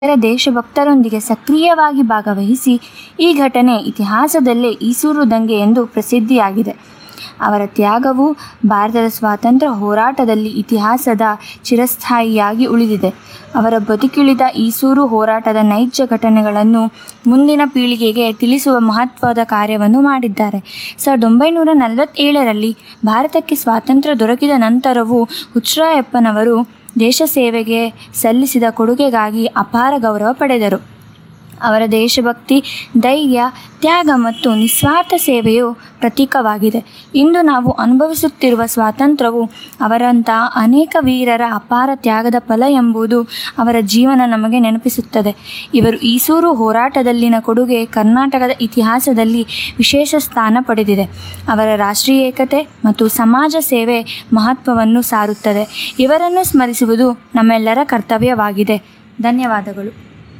ಇತರ ದೇಶಭಕ್ತರೊಂದಿಗೆ ಸಕ್ರಿಯವಾಗಿ ಭಾಗವಹಿಸಿ ಈ ಘಟನೆ ಇತಿಹಾಸದಲ್ಲೇ ಈಸೂರು ದಂಗೆ ಎಂದು ಪ್ರಸಿದ್ಧಿಯಾಗಿದೆ ಅವರ ತ್ಯಾಗವು ಭಾರತದ ಸ್ವಾತಂತ್ರ್ಯ ಹೋರಾಟದಲ್ಲಿ ಇತಿಹಾಸದ ಚಿರಸ್ಥಾಯಿಯಾಗಿ ಉಳಿದಿದೆ ಅವರ ಬದುಕಿಳಿದ ಈಸೂರು ಹೋರಾಟದ ನೈಜ ಘಟನೆಗಳನ್ನು ಮುಂದಿನ ಪೀಳಿಗೆಗೆ ತಿಳಿಸುವ ಮಹತ್ವದ ಕಾರ್ಯವನ್ನು ಮಾಡಿದ್ದಾರೆ ಸಾವಿರದ ಒಂಬೈನೂರ ನಲವತ್ತೇಳರಲ್ಲಿ ಭಾರತಕ್ಕೆ ಸ್ವಾತಂತ್ರ್ಯ ದೊರಕಿದ ನಂತರವೂ ಹುಚ್ರಾಯಪ್ಪನವರು ದೇಶ ಸೇವೆಗೆ ಸಲ್ಲಿಸಿದ ಕೊಡುಗೆಗಾಗಿ ಅಪಾರ ಗೌರವ ಪಡೆದರು ಅವರ ದೇಶಭಕ್ತಿ ಧೈರ್ಯ ತ್ಯಾಗ ಮತ್ತು ನಿಸ್ವಾರ್ಥ ಸೇವೆಯು ಪ್ರತೀಕವಾಗಿದೆ ಇಂದು ನಾವು ಅನುಭವಿಸುತ್ತಿರುವ ಸ್ವಾತಂತ್ರ್ಯವು ಅವರಂಥ ಅನೇಕ ವೀರರ ಅಪಾರ ತ್ಯಾಗದ ಫಲ ಎಂಬುದು ಅವರ ಜೀವನ ನಮಗೆ ನೆನಪಿಸುತ್ತದೆ ಇವರು ಈಸೂರು ಹೋರಾಟದಲ್ಲಿನ ಕೊಡುಗೆ ಕರ್ನಾಟಕದ ಇತಿಹಾಸದಲ್ಲಿ ವಿಶೇಷ ಸ್ಥಾನ ಪಡೆದಿದೆ ಅವರ ರಾಷ್ಟ್ರೀಯ ಏಕತೆ ಮತ್ತು ಸಮಾಜ ಸೇವೆ ಮಹತ್ವವನ್ನು ಸಾರುತ್ತದೆ ಇವರನ್ನು ಸ್ಮರಿಸುವುದು ನಮ್ಮೆಲ್ಲರ ಕರ್ತವ್ಯವಾಗಿದೆ ಧನ್ಯವಾದಗಳು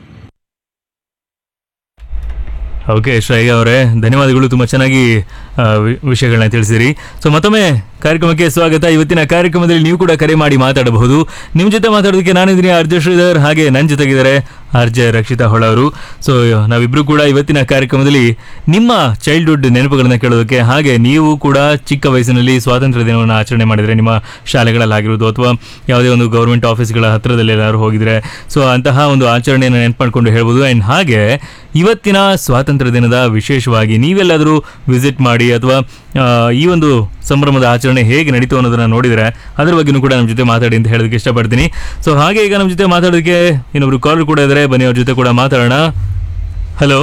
ಓಕೆ ಶ್ರೇಯ ಅವರೇ ಧನ್ಯವಾದಗಳು ತುಂಬ ಚೆನ್ನಾಗಿ ಆ, ವಿ- ವಿಷಯಗಳನ್ನ ತಿಳಿಸಿರಿ ಸೊ ಮತ್ತೊಮ್ಮೆ ಕಾರ್ಯಕ್ರಮಕ್ಕೆ ಸ್ವಾಗತ ಇವತ್ತಿನ ಕಾರ್ಯಕ್ರಮದಲ್ಲಿ ನೀವು ಕೂಡ ಕರೆ ಮಾಡಿ ಮಾತಾಡಬಹುದು ನಿಮ್ಮ ಜೊತೆ ಮಾತಾಡೋದಕ್ಕೆ ನಾನಿದ್ದೀನಿ ಆರ್ಜೆ ಶ್ರೀಧರ್ ಹಾಗೆ ನನ್ನ ಜೊತೆಗಿದ್ದಾರೆ ಆರ್ಜೆ ರಕ್ಷಿತಾ ಹೊಳ ಅವರು ಸೊ ನಾವಿಬ್ರು ಕೂಡ ಇವತ್ತಿನ ಕಾರ್ಯಕ್ರಮದಲ್ಲಿ ನಿಮ್ಮ ಚೈಲ್ಡ್ಹುಡ್ ನೆನಪುಗಳನ್ನ ಕೇಳೋದಕ್ಕೆ ಹಾಗೆ ನೀವು ಕೂಡ ಚಿಕ್ಕ ವಯಸ್ಸಿನಲ್ಲಿ ಸ್ವಾತಂತ್ರ್ಯ ದಿನವನ್ನು ಆಚರಣೆ ಮಾಡಿದರೆ ನಿಮ್ಮ ಶಾಲೆಗಳಲ್ಲಾಗಿರೋದು ಅಥವಾ ಯಾವುದೇ ಒಂದು ಗೌರ್ಮೆಂಟ್ ಆಫೀಸ್ಗಳ ಹತ್ತಿರದಲ್ಲಿ ಎಲ್ಲರೂ ಹೋಗಿದ್ರೆ ಸೊ ಅಂತಹ ಒಂದು ಆಚರಣೆಯನ್ನು ನೆನಪು ಮಾಡ್ಕೊಂಡು ಹೇಳ್ಬೋದು ಆ್ಯಂಡ್ ಹಾಗೆ ಇವತ್ತಿನ ಸ್ವಾತಂತ್ರ್ಯ ದಿನದ ವಿಶೇಷವಾಗಿ ನೀವೆಲ್ಲಾದರೂ ವಿಸಿಟ್ ಮಾಡಿ ಅಥವಾ ಆ, ಈ ಒಂದು ಸಂಭ್ರಮದ ಆಚರಣೆ ಹೇಗೆ ನಡೀತು ಅನ್ನೋದನ್ನ ನೋಡಿದರೆ ಅದ್ರ ಬಗ್ಗೆನೂ ಕೂಡ ನಮ್ಮ ಜೊತೆ ಮಾತಾಡಿ ಅಂತ ಹೇಳೋದಕ್ಕೆ ಇಷ್ಟಪಡ್ತೀನಿ ಸೊ ಹಾಗೆ ಈಗ ನಮ್ಮ ಜೊತೆ ಮಾತಾಡೋದಕ್ಕೆ ಇನ್ನೊಬ್ರು ಕಾಲರ್ ಕೂಡ ಇದ್ದಾರೆ ಬನ್ನಿ ಅವ್ರ ಜೊತೆ ಕೂಡ ಮಾತಾಡೋಣ ಹಲೋ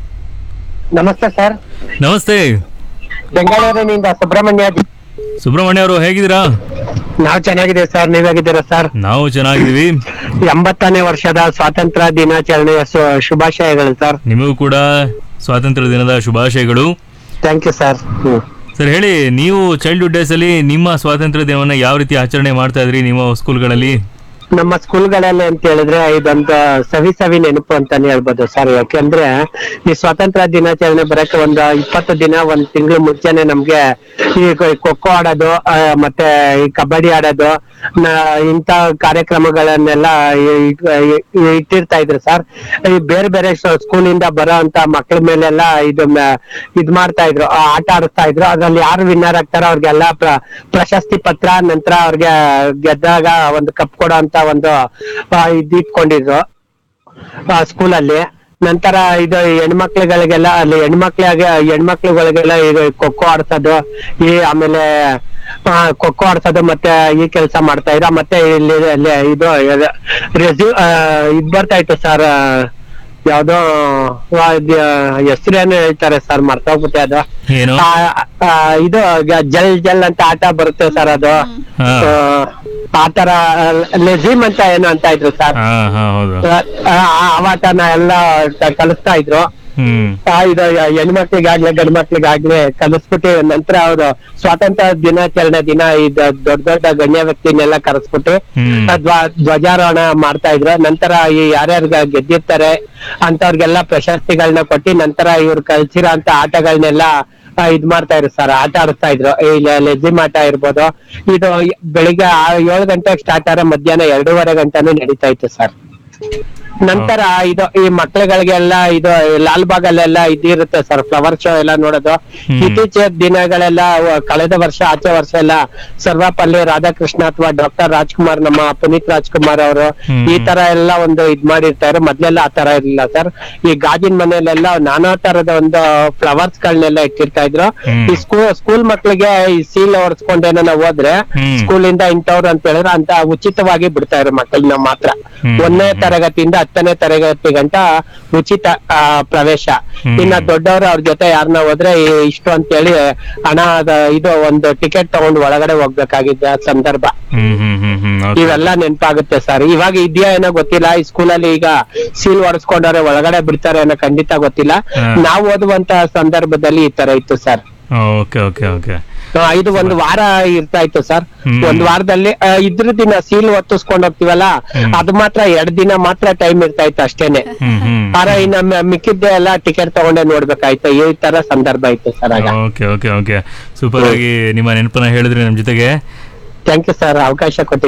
ನಮಸ್ತೆ ಸರ್ ನಮಸ್ತೆ ಬೆಂಗಳೂರಿನಿಂದ ಸುಬ್ರಹ್ಮಣ್ಯ ಜಿ. ಸುಬ್ರಹ್ಮಣ್ಯ ಅವರು ಹೇಗಿದ್ದೀರಾ ನಾವು ಚೆನ್ನಾಗಿದ್ದೇವೆ ಸರ್ ನೀವ್ ಹೇಗಿದ್ದೀರಾ ಸರ್ ನಾವು ಚೆನ್ನಾಗಿದ್ದೀವಿ ಎಂಬತ್ತನೇ ವರ್ಷದ ಸ್ವಾತಂತ್ರ್ಯ ದಿನಾಚರಣೆಯ ಶು- ಶುಭಾಶಯಗಳು ಸರ್ ನಿಮಗೂ ಕೂಡ ಸ್ವಾತಂತ್ರ್ಯ ದಿನದ ಶುಭಾಶಯಗಳು ಥ್ಯಾಂಕ್ ಯು ಸರ್ ಸರ್ ಹೇಳಿ ನೀವು ಚೈಲ್ಡ್ಹುಡ್ ಡೇಸ್ ಅಲ್ಲಿ ನಿಮ್ಮ ಸ್ವಾತಂತ್ರ್ಯ ದಿನವನ್ನ ಯಾವ ರೀತಿ ಆಚರಣೆ ಮಾಡ್ತಾ ಇದ್ರಿ ನಿಮ್ಮ ಸ್ಕೂಲ್ಗಳಲ್ಲಿ ನಮ್ಮ ಸ್ಕೂಲ್ಗಳಲ್ಲಿ ಅಂತ ಹೇಳಿದ್ರೆ ಇದೊಂದು ಸವಿ ಸವಿ ನೆನಪು ಅಂತಾನೆ ಹೇಳ್ಬೋದು ಸರ್ ಯಾಕೆಂದ್ರೆ ಈ ಸ್ವಾತಂತ್ರ್ಯ ದಿನಾಚರಣೆ ಬರಕ್ಕೆ ಒಂದು ಇಪ್ಪತ್ತು ದಿನ ಒಂದ್ ತಿಂಗಳು ಮುಂಚೆನೆ ನಮ್ಗೆ ಈ ಖೋ ಆಡೋದು ಆ, ಮತ್ತೆ ಈ ಕಬಡ್ಡಿ ಆಡೋದು ನ- ಇಂಥ ಕಾರ್ಯಕ್ರಮಗಳನ್ನೆಲ್ಲ ಇ- ಇ- ಇ- ಇಟ್ಟಿರ್ತಾ ಇದ್ರು ಸರ್ ಈ ಬೇರೆ ಬೇರೆ ಸ್ಕೂಲಿಂದ ಬರೋ ಅಂತ ಮಕ್ಳ ಮೇಲೆಲ್ಲ ಇದು ಮ- ಇದ್ ಮಾಡ್ತಾ ಇದ್ರು ಆ, ಆಟ ಆಡಿಸ್ತಾ ಇದ್ರು ಅದ್ರಲ್ಲಿ ಯಾರು ವಿನ್ನರ್ ಆಗ್ತಾರೋ ಅವ್ರಿಗೆಲ್ಲ ಪ್ರ- ಪ್ರಶಸ್ತಿ ಪತ್ರ ನಂತರ ಅವ್ರಿಗೆ ಗೆದ್ದಾಗ ಒಂದು ಕಪ್ ಕೊಡೋ ಅಂತ ಒಂದು ಆ, ಇದ್ ಇಟ್ಕೊಂಡಿದ್ರು ಸ್ಕೂಲಲ್ಲಿ ನಂತರ ಇದು ಹೆಣ್ಮಕ್ಳುಗಳಿಗೆಲ್ಲ ಅಲ್ಲಿ ಹೆಣ್ಮಕ್ಳಿಗೆ ಹೆಣ್ಮಕ್ಳುಗಳಿಗೆಲ್ಲ ಇದು ಖೋಖೋ ಆಡ್ಸೋದು ಈ ಆಮೇಲೆ ಆ, ಖೋಖೋ ಆಡ್ಸೋದು ಮತ್ತೆ ಈ ಕೆಲಸ ಮಾಡ್ತಾ ಇದ್ರು ಮತ್ತೆ ಇಲ್ಲಿ ಇಲ್ಲಿ ಇದು ರೆಸ್ಯೂ ಇದ್ ಬರ್ತಾ ಇತ್ತು ಸರ್ ಯಾವ್ದೋ ಹೆಸರೇನು ಹೇಳ್ತಾರೆ ಸರ್ ಮರ್ತೋಗ್ಬಿಟ್ಟೆ ಅದು ಏನು ಆ, ಆ, ಇದು ಗ- ಜಲ್ ಜಲ್ ಅಂತ ಆಟ ಬರುತ್ತೆ ಸರ್ ಅದು ಹಾ. ಆ, ಆ ತರ ಲೆಜಿಮ್ ಅಂತ ಏನು ಅಂತ ಇದ್ರು ಸರ್ ಹಾ ಹಾ ಹೌದು ಆಟನ ಎಲ್ಲ ಕ- ಕಲಿಸ್ತಾ ಇದ್ರು ಹ್ಮ್ ಆ, ಇದು ಹೆಣ್ಮಕ್ಳಿಗಾಗ್ಲಿ ಗಂಡ್ ಮಕ್ಳಿಗಾಗ್ಲಿ ಕಲಿಸ್ಬಿಟ್ಟು ನಂತರ ಅವರು ಸ್ವಾತಂತ್ರ್ಯ ದಿನಾಚರಣೆ ದಿನ ಇದು ದೊಡ್ಡ ದೊಡ್ಡ ಗಣ್ಯ ವ್ಯಕ್ತಿನೆಲ್ಲ ಕರೆಸ್ಬಿಟ್ಟು ಹ್ಮ್. ಆ ಧ್ವ- ಧ್ವಜಾರೋಹಣ ಮಾಡ್ತಾ ಇದ್ರು ನಂತರ ಈ ಯಾರ್ಯಾರು ಗೆದ್ದಿರ್ತಾರೆ ಅಂತವ್ರಿಗೆಲ್ಲ ಪ್ರಶಸ್ತಿಗಳನ್ನ ಕೊಟ್ಟು ನಂತರ ಇವ್ರು ಕಲ್ಸಿರೋ ಅಂತ ಆಟಗಳನ್ನೆಲ್ಲ ಆ, ಇದ್ ಮಾಡ್ತಾ ಇದ್ರು ಸರ್ ಆಟ ಆಡಿಸ್ತಾ ಇದ್ರು ಈ ಲೆ- ಲೆಜಿಮ್ ಆಟ ಇರ್ಬೋದು ಇದು ಬೆಳಿಗ್ಗೆ ಆ- ಏಳು ಗಂಟೆಗೆ ಸ್ಟಾರ್ಟ್ ಆದ್ರೆ ಮಧ್ಯಾಹ್ನ ಎರಡೂವರೆ ಗಂಟೆನೂ ನಡೀತಾ ಇತ್ತು ಸರ್ ನಂತರ ಇದು ಈ ಮಕ್ಳುಗಳಿಗೆಲ್ಲ ಇದು ಲಾಲ್ಬಾಗ್ ಅಲ್ಲೆಲ್ಲ ಇದಿರುತ್ತೆ ಸರ್ ಫ್ಲವರ್ ಶೋ ಎಲ್ಲ ನೋಡೋದು ಹ್ಮ್. ಇತ್ತೀಚಿನ ದಿನಗಳೆಲ್ಲ ವ- ಕಳೆದ ವರ್ಷ ಆಚೆ ವರ್ಷ ಎಲ್ಲ ಸರ್ವಪಲ್ಲಿ ರಾಧಾಕೃಷ್ಣ ಅಥವಾ ಡಾಕ್ಟರ್ ರಾಜ್ಕುಮಾರ್ ನಮ್ಮ ಪುನೀತ್ ರಾಜ್ಕುಮಾರ್ ಅವರು ಹ್ಮ್. ಈ ತರ ಎಲ್ಲ ಒಂದು ಇದ್ ಮಾಡಿರ್ತಾರೆ ಮೊದ್ಲೆಲ್ಲ ಆ ತರ ಇರ್ಲಿಲ್ಲ ಸರ್ ಈ ಗಾಜಿನ ಮನೆಯಲ್ಲೆಲ್ಲ ನಾನಾ ತರದ ಒಂದು ಫ್ಲವರ್ಸ್ ಗಳನ್ನೆಲ್ಲ ಇಟ್ಟಿರ್ತಾ ಇದ್ರು ಹ್ಮ್. ಈ ಸ್ಕೂಲ್ ಸ್ಕೂಲ್ ಮಕ್ಳಿಗೆ ಈ ಸೀಲ್ ಹೊರ್ಸ್ಕೊಂಡೇನೋ ನಾವು ಹೋದ್ರೆ ಹ್ಮ್. ಸ್ಕೂಲಿಂದ ಇಂಥವ್ರು ಅಂತ ಹೇಳಿದ್ರೆ ಅಂತ ಉಚಿತವಾಗಿ ಬಿಡ್ತಾ ಇದ್ರು ಮಕ್ಕಳನ್ನ ಮಾತ್ರ ಹ್ಮ್. ಒಂದನೇ ತರಗತಿಯಿಂದ ಹತ್ತನೇ ತರಗತಿ ಗಂಟ ಉಚಿತ ಆ, ಪ್ರವೇಶ ಹ್ಮ್. ಇನ್ನ ದೊಡ್ಡವರು ಅವ್ರ ಜೊತೆ ಯಾರನ್ನ ಹೋದ್ರೆ ಈ- ಇಷ್ಟು ಅಂತೇಳಿ ಹಣ ಅದ- ಇದು ಒಂದು ಟಿಕೆಟ್ ತಗೊಂಡು ಒಳಗಡೆ ಹೋಗ್ಬೇಕಾಗಿದ್ದ ಸಂದರ್ಭ ಹ್ಮ್ ಹ್ಮ್ ಹ್ಮ್ ಹ್ಮ್ okay. ಇವೆಲ್ಲ ನೆನಪಾಗುತ್ತೆ ಸರ್ ಇವಾಗ ಇದ್ಯಾ ಏನೋ ಗೊತ್ತಿಲ್ಲ ಈ ಸ್ಕೂಲಲ್ಲಿ ಈಗ ಸೀಲ್ ಹೊಡೆಸ್ಕೊಂಡವ್ರೆ ಒಳಗಡೆ ಬಿಡ್ತಾರೆ ಅನ್ನೋ ಖಂಡಿತ ಗೊತ್ತಿಲ್ಲ ಹಾ. ನಾವು ಓದುವಂತ ಸಂದರ್ಭದಲ್ಲಿ ಈ ತರ ಇತ್ತು ಸರ್ ಓಕೆ ಓಕೆ ಓಕೆ ಆ, ಇದು ಒಂದು ವಾರ ಇರ್ತಾ ಇತ್ತು ಸರ್ ಹ್ಮ್. ಒಂದ್ ವಾರದಲ್ಲಿ ಆ, ಇದ್ರ ದಿನ ಸೀಲ್ ಒತ್ತಿಸ್ಕೊಂಡ್ ಹೋಗ್ತಿವಲ್ಲ ಹ್ಮ್. ಅದು ಮಾತ್ರ ಎರಡ್ ದಿನ ಮಾತ್ರ ಟೈಮ್ ಇರ್ತಾ ಇತ್ತು ಅಷ್ಟೇನೆ ಹ್ಮ್ ಹ್ಮ್ ಆರ ಇನ್ನ ಮ- ಮಿಕ್ಕಿದ್ದೆ ಎಲ್ಲ ಟಿಕೆಟ್ ತಗೊಂಡೆ ನೋಡ್ಬೇಕಾಯ್ತು ಈ ತರ ಸಂದರ್ಭ ಇತ್ತು ಸರ್ ಆಗ ಓಕೆ ಓಕೆ ಓಕೆ ಸೂಪರ್ ಆಗಿ ನಿಮ್ಮ ನೆನಪನ್ನ ಹೇಳಿದ್ರಿ ನಮ್ಮ ಜೊತೆಗೆ ಥ್ಯಾಂಕ್ ಯು ಸರ್ ಅವಕಾಶ ಕೊಟ್ಟಿದ್ದೆ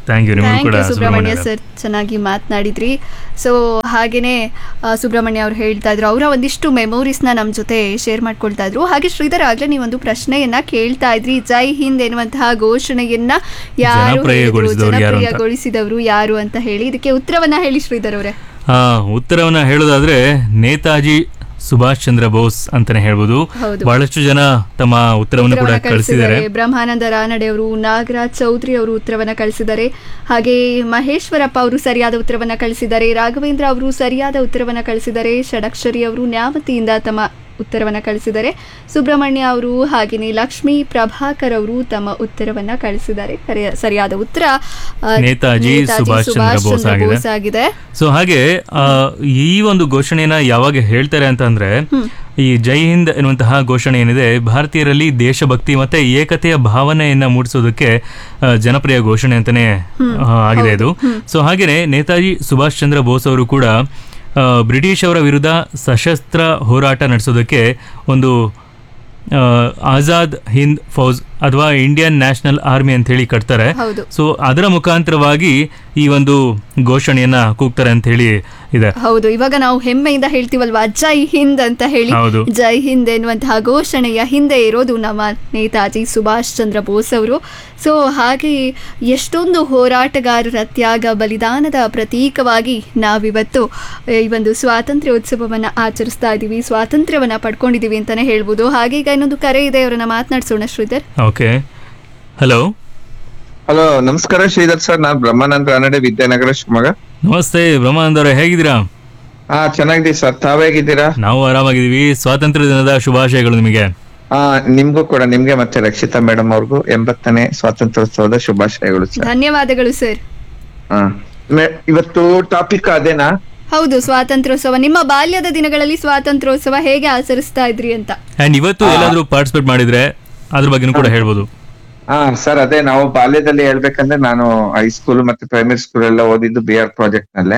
ಥ್ಯಾಂಕ್ ಯು ನಿಮಗೂ ಥ್ಯಾಂಕ್ ಕೂಡ ಯು ಸುಬ್ರಹ್ಮಣ್ಯ ಸುಬ್ರಹ್ಮಣ್ಯ ಸರ್ ಚೆನ್ನಾಗಿ ಮಾತನಾಡಿದ್ರಿ ಸೊ ಹಾಗೇನೆ ಆ, ಸುಬ್ರಹ್ಮಣ್ಯ ಅವ್ರು ಹೇಳ್ತಾ ಇದ್ರು ಅವರ ಒಂದಿಷ್ಟು ಮೆಮೊರೀಸ್ನ ನಮ್ಮ ಜೊತೆ ಶೇರ್ ಮಾಡ್ಕೊಳ್ತಾ ಇದ್ರು ಹಾಗೆ ಶ್ರೀಧರ್ ಆಗ್ಲೇ ನೀವೊಂದು ಪ್ರಶ್ನೆಯನ್ನ ಕೇಳ್ತಾ ಇದ್ರಿ ಜೈ ಹಿಂದ್ ಎನ್ನುವಂತಹ ಘೋಷಣೆಯನ್ನ ಯಾರು ಹೇಳಿದ್ರು, ಜನಪ್ರಿಯಗೊಳಿಸಿದವರು ಯಾರು ಅಂತ. ಜನಪ್ರಿಯಗೊಳಿಸಿದವರು ಯಾರು ಅಂತ ಹೇಳಿ ಇದಕ್ಕೆ ಉತ್ತರವನ್ನ ಹೇಳಿ ಶ್ರೀಧರ್ ಅವರೇ ಆ, ಉತ್ತರವನ್ನ ಹೇಳೋದಾದ್ರೆ ನೇತಾಜಿ ಸುಭಾಷ್ ಚಂದ್ರ ಬೋಸ್ ಅಂತಾನೆ ಹೇಳ್ಬೋದು ಹೌದು. ಬಹಳಷ್ಟು ಜನ ತಮ್ಮ ಉತ್ತರವನ್ನು ಕೂಡ ಉತ್ತರವನ್ನ ಕಳಿಸಿದ್ದಾರೆ ಬ್ರಹ್ಮಾನಂದ ರಾನಡೆ ಅವರು ನಾಗರಾಜ್ ಚೌಧರಿ ಅವರು ಉತ್ತರವನ್ನ ಕಳಿಸಿದ್ದಾರೆ ಹಾಗೆ ಮಹೇಶ್ವರಪ್ಪ ಅವರು ಸರಿಯಾದ ಉತ್ತರವನ್ನ ಕಳಿಸಿದ್ದಾರೆ ರಾಘವೇಂದ್ರ ಅವರು ಸರಿಯಾದ ಉತ್ತರವನ್ನ ಕಳಿಸಿದ್ದಾರೆ ಷಡಕ್ಷರಿ ಅವರು ನ್ಯಾಮತಿಯಿಂದ ತಮ್ಮ ಉತ್ತರವನ್ನ ಕಳಿಸಿದ್ದಾರೆ ಸುಬ್ರಹ್ಮಣ್ಯ ಅವರು ಹಾಗೆಯೇ ಲಕ್ಷ್ಮೀ ಪ್ರಭಾಕರ್ ಅವರು ತಮ್ಮ ಉತ್ತರವನ್ನ ಕಳಿಸಿದ್ದಾರೆ ಕರೆ- ಸರಿಯಾದ ಉತ್ತರ ಆ, ನೇತಾಜಿ ಸುಭಾಷ್ ಚಂದ್ರ ಬೋಸ್ ಆಗಿದೆ. ಬೋಸ್ ಆಗಿದೆ ಸೊ ಹಾಗೆ ಆ, ಈ ಒಂದು ಘೋಷಣೆಯನ್ನ ಯಾವಾಗ ಹೇಳ್ತಾರೆ ಅಂತ ಅಂದ್ರೆ ಈ ಜೈ ಹಿಂದ್ ಎನ್ನುವಂತಹ ಘೋಷಣೆ ಏನಿದೆ ಭಾರತೀಯರಲ್ಲಿ ದೇಶಭಕ್ತಿ ಮತ್ತೆ ಏಕತೆಯ ಭಾವನೆಯನ್ನ ಮೂಡಿಸೋದಕ್ಕೆ ಆ, ಜನಪ್ರಿಯ ಘೋಷಣೆ ಅಂತಾನೆ ಆ, ಆಗಿದೆ ಇದು ಸೊ ಹಾಗೇನೆ ನೇತಾಜಿ ಸುಭಾಷ್ ಚಂದ್ರ ಬೋಸ್ ಅವರು ಕೂಡ ಆ, ಬ್ರಿಟಿಷ್ ಅವರ ವಿರುದ್ಧ ಸಶಸ್ತ್ರ ಹೋರಾಟ ನಡೆಸೋದಕ್ಕೆ ಒಂದು ಆ, ಆಜಾದ್ ಹಿಂದ್ ಫೌಜ್ ಅಥವಾ ಇಂಡಿಯನ್ ನ್ಯಾಷನಲ್ ಆರ್ಮಿ ಅಂತ ಹೇಳಿ ಕಟ್ತಾರೆ ಹೌದು ಸೊ ಅದರ ಮುಖಾಂತರವಾಗಿ ಈ ಒಂದು ಘೋಷಣೆಯನ್ನ ಕೂಗ್ತಾರೆ ಅಂತ ಹೇಳಿ ಇದೆ ಹೌದು ಇವಾಗ ನಾವು ಹೆಮ್ಮೆಯಿಂದ ಹೇಳ್ತೀವಲ್ವಾ ಜೈ ಹಿಂದ್ ಅಂತ ಹೇಳಿ ಹೌದು. ಜೈ ಹಿಂದ್ ಎನ್ನುವಂತಹ ಘೋಷಣೆಯ ಹಿಂದೆ ಇರೋದು ನಮ್ಮ ನೇತಾಜಿ ಸುಭಾಷ್ ಚಂದ್ರ ಬೋಸ್ ಅವರು ಸೊ ಹಾಗೆ ಎಷ್ಟೊಂದು ಹೋರಾಟಗಾರರ ತ್ಯಾಗ ಬಲಿದಾನದ ಪ್ರತೀಕವಾಗಿ ನಾವಿವತ್ತು ಆ, ಈ ಒಂದು ಸ್ವಾತಂತ್ರ್ಯೋತ್ಸವವನ್ನು ಆಚರಿಸ್ತಾ ಇದ್ದೀವಿ ಸ್ವಾತಂತ್ರ್ಯವನ್ನ ಪಡ್ಕೊಂಡಿದ್ದೀವಿ ಅಂತಾನೆ ಹೇಳ್ಬೋದು ಹಾಗೆ ಈಗ ಇನ್ನೊಂದು ಕರೆ ಇದೆ ಅವರನ್ನ ಮಾತನಾಡಿಸೋಣ ಶ್ರೀಧರ್ ಓಕೆ ಹಲೋ ಹಲೋ ನಮಸ್ಕಾರ ಶ್ರೀಧರ್ ಸರ್ ನಾನ್ ಬ್ರಹ್ಮಾನಂದ ರಾನಡೆ ವಿದ್ಯಾನಗರ ಶಿವಮೊಗ್ಗ ನಮಸ್ತೆ ಬ್ರಹ್ಮಾನಂದ ಅವರೇ ಹೇಗಿದ್ದೀರಾ ಹಾ ಚೆನ್ನಾಗಿದ್ದೀವಿ ಸರ್ ತಾವ್ ಹೇಗಿದ್ದೀರಾ ನಾವು ಆರಾಮಾಗಿದ್ದೀವಿ ಸ್ವಾತಂತ್ರ್ಯ ದಿನದ ಶುಭಾಶಯಗಳು ನಿಮಗೆ ಆ ನಿಮ್ಗೂ ಕೂಡ ನಿಮ್ಗೆ ಮತ್ತೆ ರಕ್ಷಿತಾ ಮೇಡಮ್ ಅವ್ರಿಗೂ ಎಂಬತ್ತನೇ ಸ್ವಾತಂತ್ರ್ಯೋತ್ಸವದ ಶುಭಾಶಯಗಳು ಸರ್ ಧನ್ಯವಾದಗಳು ಸರ್ ಹಾ ಮೆ- ಇವತ್ತು ಟಾಪಿಕ್ ಅದೇನಾ ಹೌದು ಸ್ವಾತಂತ್ರ್ಯೋತ್ಸವ ನಿಮ್ಮ ಬಾಲ್ಯದ ದಿನಗಳಲ್ಲಿ ಸ್ವಾತಂತ್ರ್ಯೋತ್ಸವ ಹೇಗೆ ಆಚರಿಸ್ತಾ ಇದ್ರಿ ಅಂತ ಅಂಡ್ ಇವತ್ತು ಎಲ್ಲಾದ್ರೂ ಪಾರ್ಟಿಸಿಪೇಟ್ ಮಾಡಿದ್ರೆ ಅದ್ರ ಬಗ್ಗೆನೂ ಕೂಡ ಹೇಳ್ಬೋದು ಹಾ ಸರ್ ಅದೇ ನಾವು ಬಾಲ್ಯದಲ್ಲಿ ಹೇಳ್ಬೇಕಂದ್ರೆ ನಾನು ಹೈಸ್ಕೂಲ್ ಮತ್ತೆ ಪ್ರೈಮರಿ ಸ್ಕೂಲ್ ಎಲ್ಲ ಓದಿದ್ದು ಬಿ ಆರ್ ಪ್ರಾಜೆಕ್ಟ್ ನಲ್ಲೇ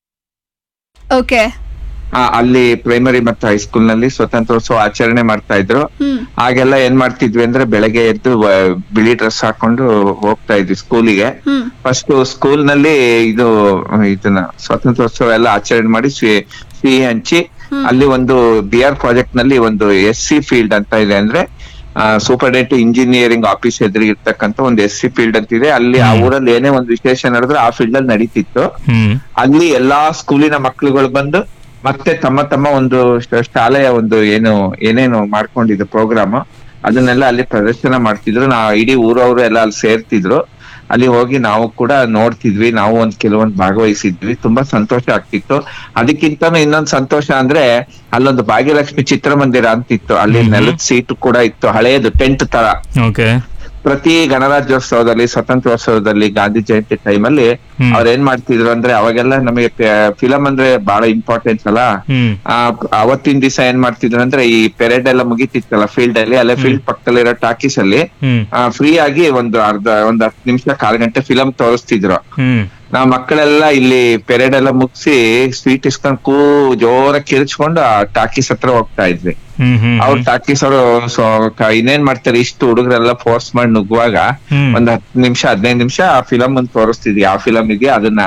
ಓಕೆ ಆ, ಅಲ್ಲಿ ಪ್ರೈಮರಿ ಮತ್ತೆ ಹೈಸ್ಕೂಲ್ ನಲ್ಲಿ ಸ್ವತಂತ್ರೋತ್ಸವ ಆಚರಣೆ ಮಾಡ್ತಾ ಇದ್ರು ಹ್ಮ್ ಆಗೆಲ್ಲ ಏನ್ ಮಾಡ್ತಿದ್ವಿ ಅಂದ್ರೆ ಬೆಳಗ್ಗೆ ಎದ್ದು ವ- ಬಿಳಿ ಡ್ರೆಸ್ ಹಾಕೊಂಡು ಹೋಗ್ತಾ ಇದ್ವಿ ಸ್ಕೂಲಿಗೆ ಹ್ಮ್ ಫಸ್ಟ್ ಸ್ಕೂಲ್ ನಲ್ಲಿ ಇದು ಇದನ್ನ ಸ್ವಾತಂತ್ರ್ಯೋತ್ಸವ ಎಲ್ಲ ಆಚರಣೆ ಮಾಡಿ ಸಿಹಿ ಸಿಹಿ ಹಂಚಿ ಅಲ್ಲಿ ಒಂದು ಬಿ ಆರ್ ಪ್ರಾಜೆಕ್ಟ್ ನಲ್ಲಿ ಒಂದು ಎಸ್ ಸಿ ಫೀಲ್ಡ್ ಅಂತ ಇದೆ ಅಂದ್ರೆ ಸೂಪರ್ಡೆಂಟ್ ಇಂಜಿನಿಯರಿಂಗ್ ಆಫೀಸ್ ಎದುರಿಗೆ ಇರ್ತಕ್ಕಂತ ಒಂದು ಎಸ್ ಸಿ ಫೀಲ್ಡ್ ಅಂತ ಇದೆ ಅಲ್ಲಿ ಆ ಊರಲ್ಲಿ ಏನೇ ಒಂದು ವಿಶೇಷ ನಡೆದ್ರೆ ಆ ಫೀಲ್ಡ್ ಅಲ್ಲಿ ನಡೀತಿತ್ತು ಹ್ಮ್ ಅಲ್ಲಿ ಎಲ್ಲಾ ಸ್ಕೂಲಿನ ಮಕ್ಳುಗಳು ಬಂದು ಮತ್ತೆ ತಮ್ಮ ತಮ್ಮ ಒಂದು ಶ- ಶಾಲೆಯ ಒಂದು ಏನು ಏನೇನು ಮಾಡ್ಕೊಂಡಿದ್ದು ಪ್ರೋಗ್ರಾಮ್ ಅದನ್ನೆಲ್ಲ ಅಲ್ಲಿ ಪ್ರದರ್ಶನ ಮಾಡ್ತಿದ್ರು ನಾ ಇಡೀ ಊರವರು ಎಲ್ಲ ಅಲ್ಲಿ ಸೇರ್ತಿದ್ರು ಅಲ್ಲಿ ಹೋಗಿ ನಾವು ಕೂಡ ನೋಡ್ತಿದ್ವಿ ನಾವು ಒಂದ್ ಕೆಲವೊಂದ್ ಭಾಗವಹಿಸಿದ್ವಿ ತುಂಬಾ ಸಂತೋಷ ಆಗ್ತಿತ್ತು ಅದಕ್ಕಿಂತನೂ ಇನ್ನೊಂದ್ ಸಂತೋಷ ಅಂದ್ರೆ ಅಲ್ಲೊಂದು ಭಾಗ್ಯಲಕ್ಷ್ಮಿ ಚಿತ್ರಮಂದಿರ ಅಂತಿತ್ತು ಅಲ್ಲಿ ನೆಲದ ಸೀಟ್ ಕೂಡ ಇತ್ತು ಹಳೆಯದು ಟೆಂಟ್ ತರ ಓಕೆ ಪ್ರತಿ ಗಣರಾಜ್ಯೋತ್ಸವದಲ್ಲಿ ಸ್ವತಂತ್ರೋತ್ಸವದಲ್ಲಿ ಗಾಂಧಿ ಜಯಂತಿ ಟೈಮಲ್ಲಿ ಹ್ಮ್. ಅವ್ರ ಏನ್ ಮಾಡ್ತಿದ್ರು ಅಂದ್ರೆ ಅವಾಗೆಲ್ಲ ನಮಗೆ ಫಿಲಂ ಅಂದ್ರೆ ಬಹಳ ಇಂಪಾರ್ಟೆನ್ಸ್ ಅಲ್ಲ ಹ್ಮ್ ಆ, ಅವತ್ತಿನ ದಿವಸ ಏನ್ ಮಾಡ್ತಿದ್ರು ಅಂದ್ರೆ ಈ ಪೆರೇಡ್ ಎಲ್ಲ ಮುಗಿತಿತ್ತಲ್ಲ ಫೀಲ್ಡ್ ಅಲ್ಲಿ ಅಲ್ಲೇ ಫೀಲ್ಡ್ ಪಕ್ಕದಲ್ಲಿರೋ ಟಾಕೀಸ್ ಅಲ್ಲಿ ಹ್ಮ್ ಫ್ರೀ ಆಗಿ ಒಂದು ಅರ್ಧ ಒಂದ್ ಹತ್ತು ನಿಮಿಷ ಕಾಲ್ ಗಂಟೆ ಫಿಲಂ ತೋರಿಸ್ತಿದ್ರು ಹ್ಮ್ ನಾವ್ ಮಕ್ಕಳೆಲ್ಲ ಇಲ್ಲಿ ಪೆರೇಡ್ ಎಲ್ಲ ಮುಗಿಸಿ ಸ್ವೀಟ್ ಇಸ್ಕೊಂಡ್ ಕೂ ಜೋರ ಕಿರ್ಚ್ಕೊಂಡು ಆ ಟಾಕೀಸ್ ಹತ್ರ ಹೋಗ್ತಾ ಇದ್ವಿ ಹ್ಮ್ ಹ್ಮ್ ಅವ್ರ ಟಾಕೀಸ್ ಅವರು ಇನ್ನೇನ್ ಮಾಡ್ತಾರೆ ಇಷ್ಟು ಹುಡುಗರೆಲ್ಲ ಫೋರ್ಸ್ ಮಾಡಿ ನುಗ್ಗುವಾಗ ಹ್ಮ್. ಒಂದ್ ಹತ್ತು ನಿಮಿಷ ಹದಿನೈದು ನಿಮಿಷ ಆ ಫಿಲಂ ಒಂದು ತೋರಿಸ್ತಿದ್ವಿ ಯಾವ ಫಿಲಂ ಇದೆಯಾ ಅದನ್ನ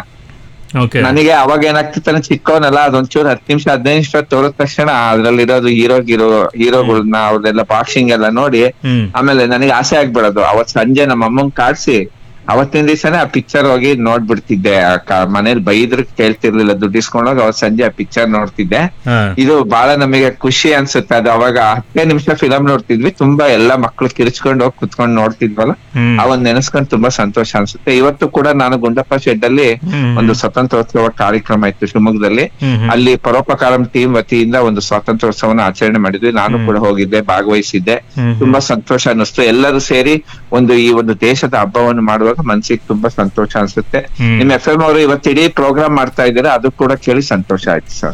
ಓಕೆ ನನಗೆ ಅವಾಗ ಏನಾಗ್ತಿತ್ತು ಚಿಕ್ಕವನಲ್ಲ ಅದೊಂಚೂರು ಹತ್ತು ನಿಮಿಷ ಹದಿನೈದು ನಿಮಿಷ ತೋರಿದ ತಕ್ಷಣ ಅದ್ರಲ್ಲಿರೋದು ಹೀರೋ ಹೀರೋ ಹೀರೋಗಳನ್ನ ಅವ್ರದೆಲ್ಲ ಬಾಕ್ಸಿಂಗ್ ಎಲ್ಲ ನೋಡಿ ಹ್ಮ್ ಆಮೇಲೆ ನನಗೆ ಆಸೆ ಆಗ್ಬಿಡೋದು ಅವತ್ ಸಂಜೆ ನಮ್ಮ ಅಮ್ಮಂಗ್ ಕಾಡ್ಸಿ ಅವತ್ತಿನ ದಿವಸನೇ ಆ ಪಿಕ್ಚರ್ ಹೋಗಿ ನೋಡ್ಬಿಡ್ತಿದ್ದೆ ಆ ಕ- ಮನೇಲಿ ಬೈದ್ರು ಕೇಳ್ತಿರ್ಲಿಲ್ಲ ದುಡ್ಡು ಇಸ್ಕೊಂಡೋಗಿ ಅವತ್ ಸಂಜೆ ಆ ಪಿಕ್ಚರ್ ನೋಡ್ತಿದ್ದೆ ಹಾ ಇದು ಬಹಳ ನಮಗೆ ಖುಷಿ ಅನ್ಸುತ್ತೆ ಅದು ಅವಾಗ ಹತ್ತೇ ನಿಮಿಷ ಫಿಲಂ ನೋಡ್ತಿದ್ವಿ ತುಂಬಾ ಎಲ್ಲಾ ಮಕ್ಳು ಕಿರ್ಚ್ಕೊಂಡು ಹೋಗಿ ಕುತ್ಕೊಂಡು ನೋಡ್ತಿದ್ವಲ್ಲ ಹ್ಮ್ ಅವನ್ ನೆನೆಸ್ಕೊಂಡು ತುಂಬಾ ಸಂತೋಷ ಅನ್ಸುತ್ತೆ ಇವತ್ತು ಕೂಡ ನಾನು ಗುಂಡಪ್ಪ ಶೆಡ್ ಅಲ್ಲಿ ಹ್ಮ್. ಒಂದು ಸ್ವತಂತ್ರೋತ್ಸವ ಕಾರ್ಯಕ್ರಮ ಇತ್ತು ಶಿವಮೊಗ್ಗದಲ್ಲಿ ಹ್ಮ್ ಹ್ಮ್. ಅಲ್ಲಿ ಪರೋಪಕಾರಂ ಟೀಮ್ ವತಿಯಿಂದ ಒಂದು ಸ್ವಾತಂತ್ರ್ಯೋತ್ಸವನ ಆಚರಣೆ ಮಾಡಿದ್ವಿ ನಾನು ಕೂಡ ಹೋಗಿದ್ದೆ ಭಾಗವಹಿಸಿದ್ದೆ ಹ್ಮ್. ತುಂಬಾ ಸಂತೋಷ ಅನಿಸ್ತು ಎಲ್ಲರೂ ಸೇರಿ ಒಂದು ಈ ಒಂದು ದೇಶದ ಹಬ್ಬವನ್ನು ಮಾಡುವಾಗ ಮನ್ಸಿಗೆ ತುಂಬಾ ಸಂತೋಷ ಅನ್ಸುತ್ತೆ ಹ್ಮ್. ನಿಮ್ ಎಫ್ ಎಂ ಅವರು ಇವತ್ತು ಇಡೀ ಪ್ರೋಗ್ರಾಮ್ ಮಾಡ್ತಾ ಇದ್ದೀರಾ ಅದು ಕೂಡ ಕೇಳಿ ಸಂತೋಷ ಆಯ್ತು ಸರ್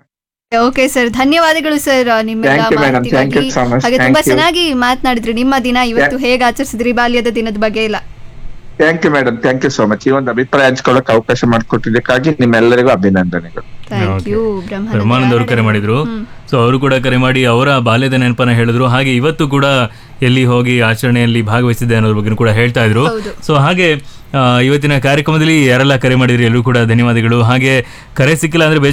ಓಕೆ ಸರ್ ಧನ್ಯವಾದಗಳು ಸರ್ ನಿಮ್ಮೆಲ್ಲ Thank you, madam. Thank you ಮಾಹಿತಿಗಾಗಿ so much. ಹಾಗೆ Thank ತುಂಬಾ you. ಚೆನ್ನಾಗಿ ಮಾತನಾಡಿದ್ರಿ ನಿಮ್ಮ ದಿನ ಇವತ್ತು ಹೇಗೆ ಆಚರಿಸಿದ್ರಿ ಬಾಲ್ಯದ ದಿನದ ಬಗ್ಗೆ ಎಲ್ಲ thank you madam thank you so much ಈ ಒಂದು ಅಭಿಪ್ರಾಯ ಹಂಚ್ಕೊಳ್ಳೋಕೆ ಅವಕಾಶ ಮಾಡಿಕೊಟ್ಟಿದ್ದಕ್ಕಾಗಿ ನಿಮ್ಮೆಲ್ಲರಿಗೂ ಅಭಿನಂದನೆಗಳು ಥ್ಯಾಂಕ್ Okay. ಯು ಬ್ರಹ್ಮಾನಂದ್ ಅವರು ಕರೆ ಮಾಡಿದ್ರು ಹ್ಮ್. ಸೊ ಅವರು ಕೂಡ ಕರೆ ಮಾಡಿ ಅವರ ಬಾಲ್ಯದ ನೆನಪನ್ನ ಹೇಳಿದ್ರು ಹಾಗೆ ಇವತ್ತು ಕೂಡ ಎಲ್ಲಿ ಹೋಗಿ ಆಚರಣೆಯಲ್ಲಿ ಭಾಗವಹಿಸಿದ್ದೆ ಅನ್ನೋದ್ರ ಬಗ್ಗೆ ಕೂಡ ಹೇಳ್ತಾ ಇದ್ರು ಹೌದು. ಸೊ ಹಾಗೆ ಆ, ಇವತ್ತಿನ ಕಾರ್ಯಕ್ರಮದಲ್ಲಿ ಯಾರೆಲ್ಲ ಕರೆ ಮಾಡಿದ್ರಿ ಎಲ್ಲರೂ ಕೂಡ ಧನ್ಯವಾದಗಳು ಹಾಗೆ ಕರೆ ಸಿಕ್ಕಿಲ್ಲ ಅಂದ್ರೆ ಬೇಜಾರು